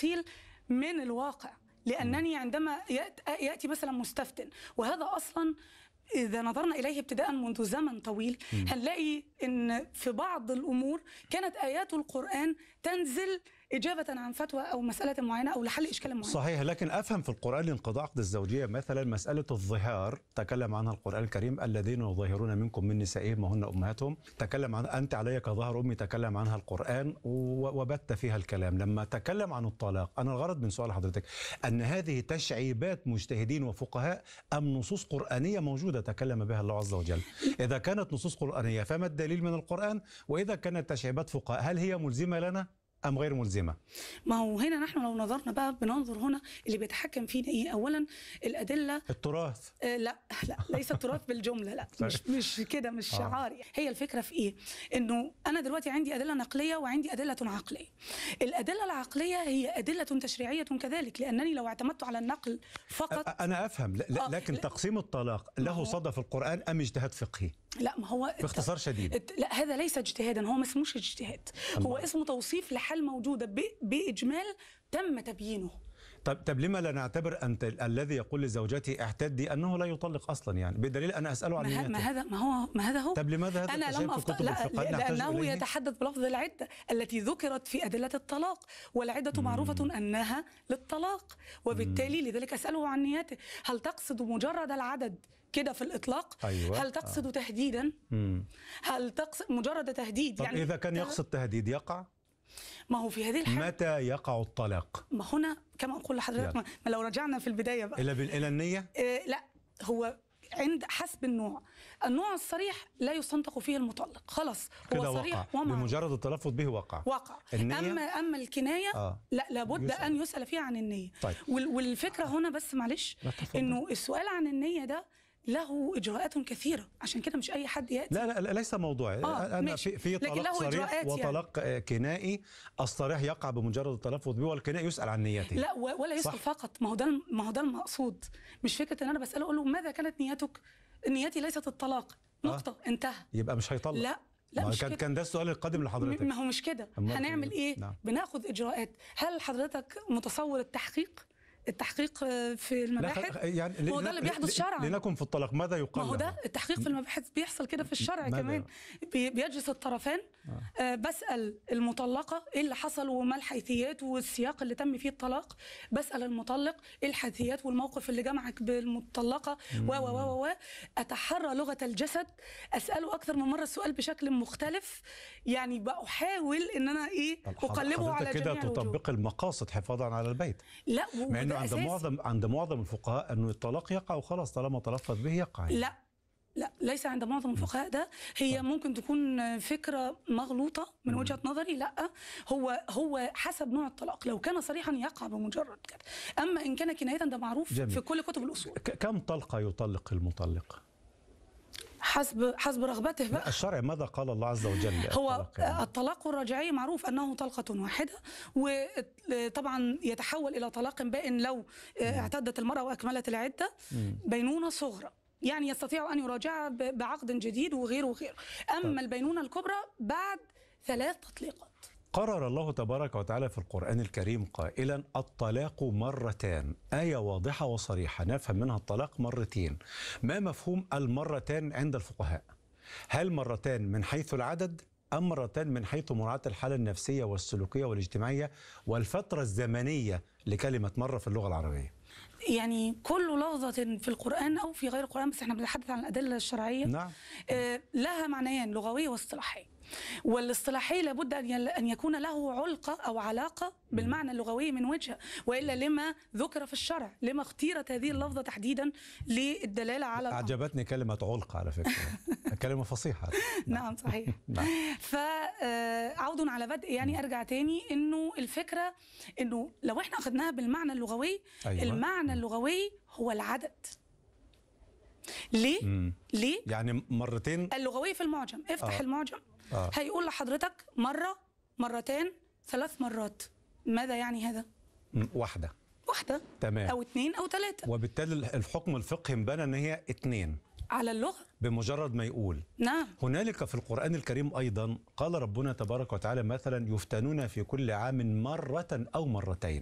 تفصيل من الواقع لانني عندما يأت- ياتي مثلا مستفتن وهذا اصلا إذا نظرنا إليه ابتداء منذ زمن طويل هنلاقي إن في بعض الأمور كانت آيات القرآن تنزل إجابة عن فتوى أو مسألة معينة أو لحل إشكال معين صحيح لكن افهم في القران انقضاء عقد الزوجيه مثلا مساله الظهار تكلم عنها القران الكريم الذين يظاهرون منكم من نسائهم وهن امهاتهم تكلم عن انت علي كظهر امي تكلم عنها القران و- وبت فيها الكلام لما تكلم عن الطلاق انا الغرض من سؤال حضرتك ان هذه تشعيبات مجتهدين وفقهاء ام نصوص قرانيه موجوده تكلم بها الله عز وجل اذا كانت نصوص قرانيه فما الدليل من القران واذا كانت تشعيبات فقهاء هل هي ملزمه لنا ام غير ملزمه ما هو هنا نحن لو نظرنا بقى بننظر هنا اللي بيتحكم فينا إيه أولا الأدلة التراث آه، لا لا ليس التراث بالجمله لا مش مش كده مش آه. شعاري هي الفكره في ايه انه انا دلوقتي عندي ادله نقليه وعندي ادله عقليه الادله العقليه هي ادله تشريعيه كذلك لانني لو اعتمدت على النقل فقط أ- أنا أفهم ل- ل- آه، لكن لا. تقسيم الطلاق ما له هو- صدى في القرآن أم اجتهاد فقهي؟ لا ما هو باختصار شديد. الت- لا هذا ليس اجتهادا هو ما اسموش اجتهاد هو الله. اسمه توصيف لحال موجوده ب- باجمال تم تبيينه طب طب لما لا نعتبر أنت ال- الذي يقول لزوجته اعتدي أنه لا يطلق أصلا يعني بدليل أنا أسأله عن ما, ه- ما نيته هذا ما هو ما هذا هو طب لماذا هذا انا التشابه لم في أفت... كتب لا الفقه؟ هل نحتاج لانه إليه؟ يتحدث بلفظ العده التي ذكرت في ادله الطلاق والعده معروفه انها للطلاق وبالتالي لذلك اساله عن نيته هل تقصد مجرد العدد كده في الاطلاق أيوة. هل تقصد تهديدا مم. هل تقصد مجرد تهديد طب إذا كان يقصد تهديد يقع؟ ما هو في هذه الحاله متى يقع الطلاق؟ ما هنا كما اقول لحضرتك يلا. ما ما لو رجعنا في البدايه بقى إلى بال- إلى النية؟ إيه لا هو عند حسب النوع النوع الصريح لا يستنطق فيه المطلق خلاص كده هو صريح وقع ومعروف. بمجرد التلفظ به وقع وقع النية؟ اما اما الكنايه آه. لا لابد يسأل. ان يسال فيها عن النيه طيب. وال والفكره هنا بس معلش لا، تفضل. انه السؤال عن النيه ده له اجراءات كثيره عشان كده مش اي حد ياتي لا لا ليس موضوعي آه، أنا ماشي. في في لكن طلاق له صريح إجراءات يعني. وطلاق آه، كنائي الصريح يقع بمجرد التلفظ به والكنائي يسأل عن نيته لا و- ولا يسال صح. فقط ما هو ده الم- ما هو ده المقصود مش فكره ان انا بساله اقول له ماذا كانت نيتك نيتي ليست الطلاق نقطه انتهى يبقى مش هيطلق لا لا ما مش كان كده. كان ده السؤال القادم لحضرتك ما هو مش كده أمال هنعمل إيه؟ ايه نعم. بناخد اجراءات هل حضرتك متصور التحقيق التحقيق آه، في لا المباحث خ- يعني هو ده اللي ل- بيحدث ل- شرعا لنكن في الطلاق ماذا ما يقال هو له؟ ده التحقيق في المباحث بيحصل كده في الشرع ماذا؟ كمان بي- بيجلس الطرفين آه بسأل المطلقة ايه اللي حصل وما الحيثيات والسياق اللي تم فيه الطلاق بسأل المطلق ايه الحيثيات والموقف اللي جمعك بالمطلقة و و و و اتحرى لغة الجسد اسأله اكثر من مرة السؤال بشكل مختلف يعني بحاول ان انا ايه طب اقلبه على حضرتك كده جميع الوجوه تطبق المقاصد حفاظا على البيت لا مع انه وده عند أساسي. معظم عند معظم الفقهاء انه الطلاق يقع وخلاص طالما تلفظ به يقع لا لا ليس عند معظم الفقهاء ده هي ممكن تكون فكره مغلوطه من وجهه نظري لا هو هو حسب نوع الطلاق لو كان صريحا يقع بمجرد كده اما ان كان كنايه ده معروف جميل. في كل كتب الاصول ك- كم طلقة يطلق المطلق؟ حسب حسب رغبته بقى الشرع ماذا قال الله عز وجل هو الطلاق يعني؟ الطلاق الرجعي معروف انه طلقه واحده وطبعا يتحول الى طلاق بائن لو اعتدت المراه واكملت العده بينونه صغرى يعني يستطيع ان يراجعها ب- بعقد جديد وغيره وغيره اما البينونه الكبرى بعد ثلاث تطليقات قرر الله تبارك وتعالى في القرآن الكريم قائلا الطلاق مرتان آية واضحة وصريحة نفهم منها الطلاق مرتين ما مفهوم المرتان عند الفقهاء هل مرتان من حيث العدد أم مرتان من حيث مراعاة الحالة النفسية والسلوكية والاجتماعية والفترة الزمنية لكلمة مرة في اللغة العربية يعني كل لفظة في القرآن أو في غير القرآن بس احنا بنتحدث عن الأدلة الشرعية نعم. آه لها معنيان لغوية واصطلاحية والاصطلاحية لابد أن يل- أن يكون له علقة أو علاقة بالمعنى اللغوي من وجهة وإلا لما ذكر في الشرع لما اختيرت هذه اللفظة تحديدا للدلالة على الأمر. أعجبتني كلمة علق على فكرة كلمة فصيحة نعم صحيح نعم. فعود على بدء يعني ارجع تاني انه الفكره انه لو احنا اخذناها بالمعنى اللغوي أيوة. المعنى اللغوي هو العدد ليه مم. ليه يعني مرتين اللغوي في المعجم افتح آه. المعجم آه. هيقول لحضرتك مره مرتين ثلاث مرات ماذا يعني هذا م- واحدة واحده تمام. او اثنين او ثلاثه وبالتالي الحكم الفقهي انبنى ان هي اتنين على اللغه بمجرد ما يقول نعم هنالك في القرآن الكريم أيضا قال ربنا تبارك وتعالى مثلا يفتنون في كل عام مرة أو مرتين